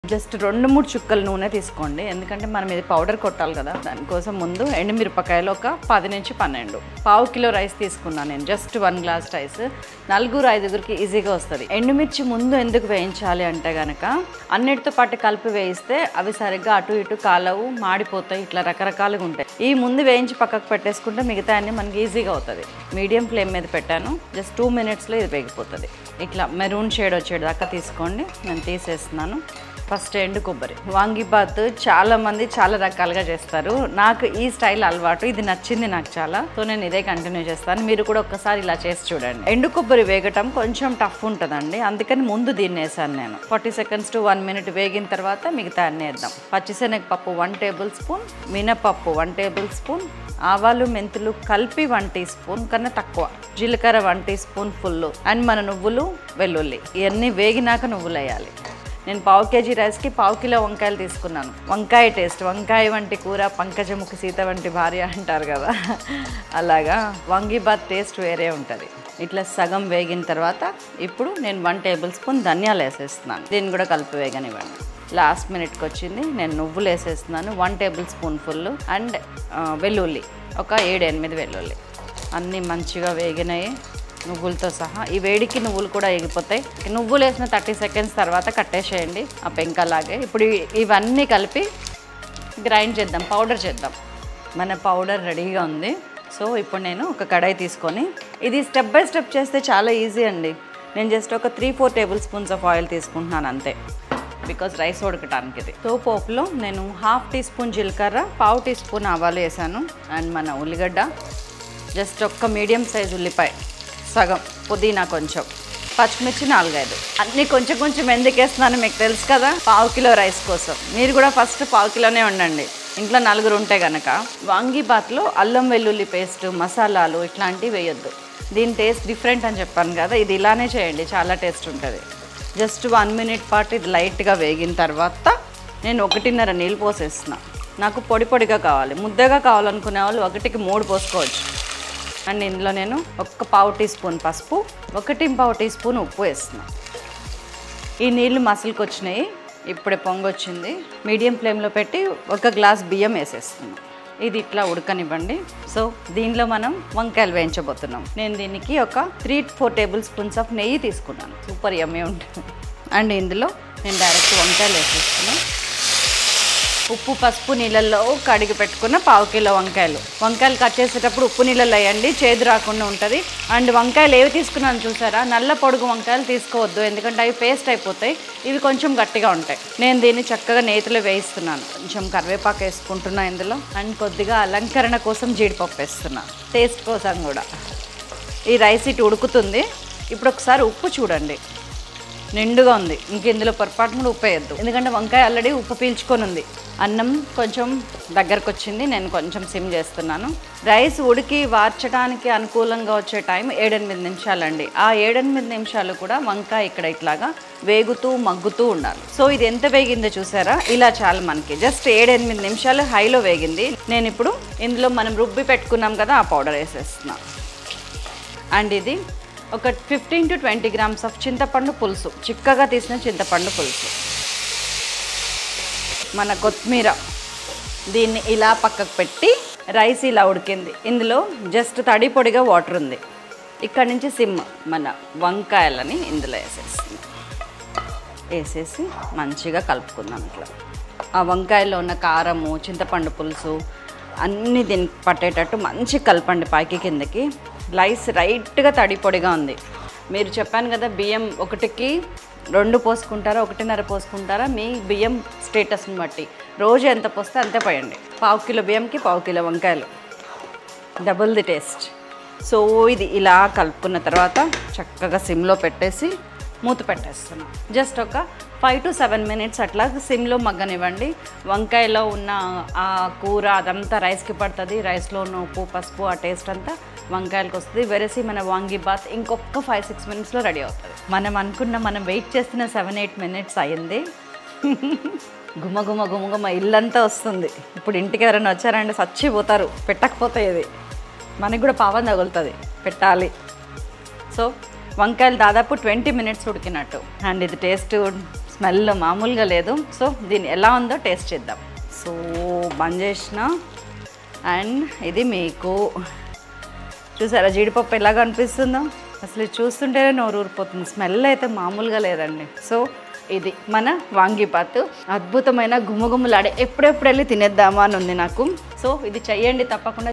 just రెండు మూడు చుక్కల నూనె తీసుకోండి ఎందుకంటే మనం ఇది పౌడర్ కొట్టాలి కదా దానికోసం ముందు ఎండుమిరపకాయలు ఒక పది నుంచి పన్నెండు పావు కిలో రైస్ తీసుకున్నాను నేను జస్ట్ వన్ గ్లాస్ రైస్ నలుగురు ఐదుగురికి ఈజీగా వస్తుంది ఎండుమిర్చి ముందు ఎందుకు వేయించాలి అంటే కనుక అన్నిటితో పాటు కలిపి వేయిస్తే అవి సరిగ్గా అటు ఇటు కాలవు మాడిపోతాయి ఇట్లా రకరకాలుగా ఉంటాయి ఈ ముందు వేయించి పక్కకు పెట్టేసుకుంటే మిగతా అన్ని మనకి ఈజీగా అవుతుంది మీడియం ఫ్లేమ్ మీద పెట్టాను జస్ట్ టూ మినిట్స్లో ఇది వేగిపోతుంది ఇట్లా మెరూన్ షేడ్ వచ్చేది దాకా తీసుకోండి నేను తీసేస్తున్నాను ఫస్ట్ ఎండు కొబ్బరి వాంగిబాత్ చాలా మంది చాలా రకాలుగా చేస్తారు నాకు ఈ స్టైల్ అలవాటు ఇది నచ్చింది నాకు చాలా సో నేను ఇదే కంటిన్యూ చేస్తాను మీరు కూడా ఒక్కసారి ఇలా చేసి చూడండి ఎండు కొబ్బరి వేగటం కొంచెం టఫ్ ఉంటుందండి అందుకని ముందు దీన్ని వేసాను నేను forty seconds to one minute వేగిన తర్వాత మిగతా అన్ని వేద్దాం పచ్చిశనగపప్పు వన్ టేబుల్ స్పూన్ మినపప్పు వన్ టేబుల్ స్పూన్ ఆవాలు మెంతులు కలిపి వన్ టీ స్పూన్ కన్నా తక్కువ జీలకర్ర one teaspoon full and మన నువ్వులు వెల్లుల్లి ఇవన్నీ వేగినాక నువ్వులు వేయాలి నేను పావు కేజీ రైస్కి పావు కిలో వంకాయలు తీసుకున్నాను వంకాయ టేస్ట్ వంకాయ వంటి కూర పంకజముఖి సీత వంటి భార్య అంటారు కదా అలాగా వంగిబాత్ టేస్ట్ వేరే ఉంటుంది ఇట్లా సగం వేగిన తర్వాత ఇప్పుడు నేను వన్ టేబుల్ స్పూన్ ధనియాలు వేసేస్తున్నాను దీన్ని కూడా కలిపి వేగనివ్వండి లాస్ట్ మినిట్కి వచ్చింది నేను నువ్వులు వేసేస్తున్నాను one tablespoon full and ఆ, వెల్లుల్లి ఒక ఏడు ఎనిమిది వెల్లుల్లి అన్నీ మంచిగా వేగినాయి నువ్వులతో సహా ఈ వేడికి నువ్వులు కూడా ఎగిపోతాయి నువ్వులు వేసిన థర్టీ సెకండ్స్ తర్వాత కట్టేసేయండి ఆ పెంకలాగే ఇప్పుడు ఇవి- ఇవన్నీ కలిపి గ్రైండ్ చేద్దాం పౌడర్ చేద్దాం మన పౌడర్ రెడీగా ఉంది సో ఇప్పుడు నేను ఒక కడాయి తీసుకొని ఇది స్టెప్ బై స్టెప్ చేస్తే చాలా ఈజీ అండి నేను జస్ట్ ఒక three four tablespoons of oil తీసుకుంటున్నాను అంతే బికాజ్ రైస్ ఉడకటానికి ఇది సో పోపులో నేను హాఫ్ టీ స్పూన్ జీలకర్ర పావు టీ స్పూన్ ఆవాలు వేసాను అండ్ మన ఉల్లిగడ్డ జస్ట్ ఒక్క మీడియం సైజ్ ఉల్లిపాయ సగం పుదీనా కొంచెం పచ్చిమిర్చి నాలుగైదు అన్నీ కొంచెం కొంచెం ఎందుకు వేస్తున్నాను మీకు తెలుసు కదా పావు కిలో రైస్ కోసం మీరు కూడా ఫస్ట్ పావు కిలోనే ఉండండి ఇంట్లో నలుగురు ఉంటే గనక వాంగీబాత్లో అల్లం వెల్లుల్లి పేస్ట్ మసాలాలు ఇట్లాంటివి వేయొద్దు దీని టేస్ట్ డిఫరెంట్ అని చెప్పాను కదా ఇది ఇలానే చేయండి చాలా టేస్ట్ ఉంటుంది జస్ట్ వన్ మినిట్ పాటు ఇది లైట్గా వేగిన తర్వాత నేను ఒకటిన్నర నీళ్ళు పోసేస్తున్నా నాకు పొడి పొడిగా కావాలి ముద్దగా కావాలనుకునే వాళ్ళు ఒకటికి మూడు పోసుకోవచ్చు అండ్ ఇందులో నేను ఒక్క పావు టీ స్పూన్ పసుపు ఒకటి పావు టీ స్పూన్ ఉప్పు వేస్తున్నా ఈ నీళ్లు మసలుకు వచ్చినాయి ఇప్పుడే పొంగొచ్చింది మీడియం ఫ్లేమ్లో పెట్టి ఒక గ్లాస్ బియ్యం వేసేస్తున్నాం ఇది ఇట్లా ఉడకనివ్వండి సో దీనిలో మనం వంకాయలు వేయించబోతున్నాం నేను దీనికి ఒక three four tablespoons of నెయ్యి తీసుకున్నాను సూపర్ యమ్మీ ఉంటుంది అండ్ ఇందులో నేను డైరెక్ట్ వంకాయలు వేసేస్తున్నాను ఉప్పు పసుపు నీళ్ళల్లో కడిగి పెట్టుకున్న పావు కిలో వంకాయలు వంకాయలు కట్ చేసేటప్పుడు ఉప్పు నీళ్ళల్లో వేయండి చేదు రాకుండా ఉంటుంది అండ్ వంకాయలు ఏవి తీసుకున్నాను చూసారా నల్ల పొడుగు వంకాయలు తీసుకోవద్దు ఎందుకంటే అవి పేస్ట్ అయిపోతాయి ఇవి కొంచెం గట్టిగా ఉంటాయి నేను దీన్ని చక్కగా నేతిలో వేయిస్తున్నాను కొంచెం కరివేపాకు వేసుకుంటున్నా ఇందులో అండ్ కొద్దిగా అలంకరణ కోసం జీడిపప్పు వేస్తున్నా టేస్ట్ కోసం కూడా ఈ రైస్ ఇటు ఉడుకుతుంది ఇప్పుడు ఒకసారి ఉప్పు చూడండి నిండుగా ఉంది ఇంక ఇందులో పొరపాటు కూడా ఉప్పు వేయద్దు ఎందుకంటే వంకాయ ఆల్రెడీ ఉప్పు పీల్చుకొని ఉంది అన్నం కొంచెం దగ్గరకు వచ్చింది నేను కొంచెం సిమ్ చేస్తున్నాను రైస్ ఉడికి వార్చడానికి అనుకూలంగా వచ్చే టైం ఏడెనిమిది నిమిషాలండి ఆ ఏడెనిమిది నిమిషాలు కూడా వంకాయ ఇక్కడ ఇట్లాగా వేగుతూ మగ్గుతూ ఉండాలి సో ఇది ఎంత వేగిందో చూసారా ఇలా చాలు మనకి జస్ట్ ఏడెనిమిది నిమిషాలు హైలో వేగింది నేను ఇప్పుడు ఇందులో మనం రుబ్బి పెట్టుకున్నాం కదా ఆ పౌడర్ వేసేస్తున్నాను అండ్ ఇది ఒక fifteen to twenty grams of చింతపండు పులుసు చిక్కగా తీసిన చింతపండు పులుసు మన కొత్తిమీర దీన్ని ఇలా పక్కకు పెట్టి రైస్ ఇలా ఉడికింది ఇందులో జస్ట్ తడి పొడిగా వాటర్ ఉంది ఇక్కడ నుంచి సిమ్ మన వంకాయలని ఇందులో వేసేస్తుంది వేసేసి మంచిగా కలుపుకుందాం ఇట్లా ఆ వంకాయలో ఉన్న కారము చింతపండు పులుసు అన్నీ దీనికి పట్టేటట్టు మంచి కలపండి పైకి కిందకి రైస్ రైట్గా తడి పొడిగా ఉంది మీరు చెప్పాను కదా బియ్యం ఒకటికి రెండు పోసుకుంటారా ఒకటిన్నర పోసుకుంటారా మీ బియ్యం స్టేటస్ని బట్టి రోజు ఎంత పోస్తే అంతే పోయండి పావు కిలో బియ్యంకి పావు కిలో వంకాయలు డబుల్ ది టేస్ట్ సో ఇది ఇలా కలుపుకున్న తర్వాత చక్కగా సిమ్లో పెట్టేసి మూత పెట్టేస్తున్నాం జస్ట్ ఒక ఫైవ్ టు సెవెన్ మినిట్స్ అట్లా సిమ్లో మగ్గనివ్వండి వంకాయలో ఉన్న ఆ కూర అదంతా రైస్కి పడుతుంది రైస్లో ఉన్న ఉప్పు పసుపు ఆ టేస్ట్ అంతా వంకాయలకు వస్తుంది వెరసి మన వాంగి బాత్ ఇంకొక ఫైవ్ సిక్స్ మినిట్స్లో రెడీ అవుతుంది మనం అనుకున్న మనం వెయిట్ చేస్తున్న సెవెన్ ఎయిట్ మినిట్స్ అయింది గుమ గుమ గుమ గుమ ఇల్లంతా వస్తుంది ఇప్పుడు ఇంటికి ఎవరైనా వచ్చారంటే చచ్చిపోతారు పెట్టకపోతే ఇది మనకి కూడా పావం తగులుతుంది పెట్టాలి సో వంకాయలు దాదాపు ట్వంటీ మినిట్స్ ఉడికినట్టు అండ్ ఇది టేస్ట్ స్మెల్ మామూలుగా లేదు సో దీన్ని ఎలా ఉందో టేస్ట్ చేద్దాం సో బంద్ చేసిన అండ్ ఇది మీకు చూసారా జీడిపప్పు ఎలాగ అనిపిస్తుందో అసలు ఇది చూస్తుంటేనే నోరు ఊరిపోతుంది స్మెల్ అయితే మామూలుగా లేదండి సో ఇది మన వాంగిపాత్ అద్భుతమైన గుమ్మగుమ్మలాడే ఎప్పుడెప్పుడు వెళ్ళి తినేద్దామా అని ఉంది నాకు సో ఇది చెయ్యండి తప్పకుండా